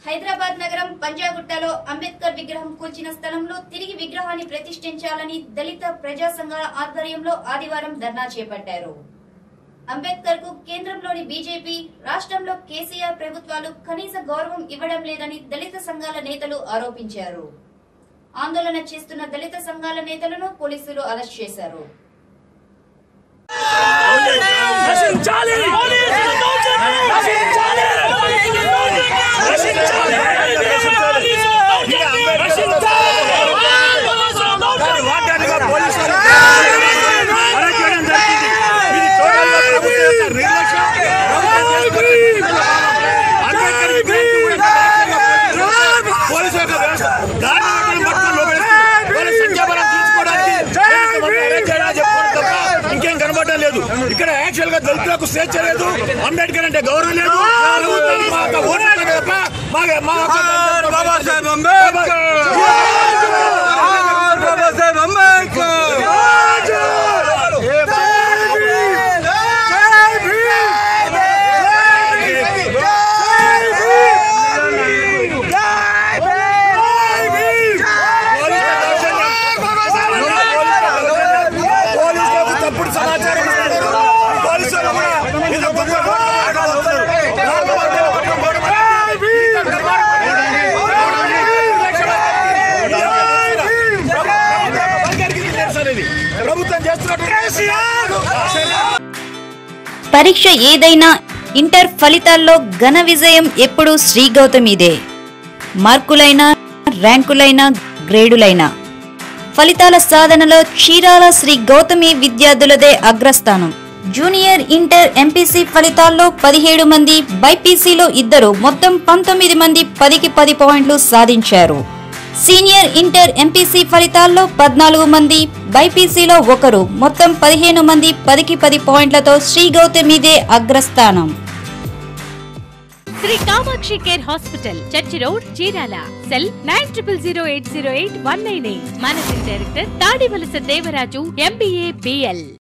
హైదరాబాద్ నగరం పంజాగుట్టలో అంబేద్కర్ విగ్రహం కూల్చిన స్థలంలో తిరిగి విగ్రహాన్ని ప్రతిష్ఠించాలని దళిత ప్రజా సంఘాల ఆధ్వర్యంలో ఆదివారం ధర్నా చేపట్టారు అంబేద్కర్ కు కేంద్రంలోని బీజేపీ రాష్ట్రంలో కేసీఆర్ ప్రభుత్వాలు కనీస గౌరవం ఇవ్వడం లేదని దళిత సంఘాల నేతలు ఆరోపించారు ఆందోళన చేస్తున్న దళిత సంఘాల నేతలను పోలీసులు అరెస్ట్ చేశారు నశించాలి నశించాలి నశించాలి వాటాడుగా పోలీసులు అరెస్ట్ చేయడం జరిగింది. ఇది టోటల్గా ప్రభుత్వం యొక్క నిర్లక్ష్యం. ప్రభుత్వం చేస్తున్న అంబేద్కర్ విగ్రహానికి కూడా పోలీసుల యొక్క వ్యవస్థ దారుణమైన పట్టుకొని లోపలేస్తుంది. వాళ్ళ సంఖ్యాబలం తీసుకోవడానికి ఎంతమంది అరెస్ట్ చేయాలని చెప్పుకోవడం తప్ప ఇంకేం కనబడడం లేదు ఇక్కడ యాక్చువల్ గా దళితులకు స్వేచ్ఛ లేదు అంబేద్కర్ అంటే గౌరవం లేదు ప్రభుత్వం మా యొక్క ఓట్ల తప్ప మా మా యొక్క బాబాసాహెబ్ అంబేద్కర్ బాబాసాహెబ్ అంబేద్కర్ పోలీసులకు తప్పుడు సమాచారం ఇస్తున్నారు. పోలీసులు కూడా ఇది ఒక గొప్ప మాటలు వస్తారు. దాంట్లో వాళ్ళు పట్టుకొని పోవడం అనేది ఇంత దుర్మార్గం. అందరికీ తెలుసు అనేది. ప్రభుత్వం చేస్తున్నటువంటి పరీక్ష ఏదైనా ఇంటర్ ఫలితాల్లో ఘన విజయం ఎప్పుడూ శ్రీ గౌతమిదే మార్కులైనా ర్యాంకులైనా గ్రేడులైనా ఫలితాల సాధనలో చీరాల శ్రీ గౌతమి విద్యార్థులదే అగ్రస్థానం జూనియర్ ఇంటర్ ఎంపీసీ ఫలితాల్లో పదిహేడు మంది బైపీసీలో ఇద్దరు మొత్తం పంతొమ్మిది మంది పదికి పది పాయింట్లు సాధించారు సీనియర్ ఇంటర్ ఎంపీసీ ఫలితాల్లో పద్నాలుగు మంది బైపీసీలో ఒకరు మొత్తం పదిహేను మంది పదికి పది పాయింట్లతో శ్రీ గౌతమిదే అగ్రస్థానం Sri Kamakshi care hospital church road Chirala cell nine triple zero eight zero eight one nine eight managing director Tadivalasa Devaraju MBA BL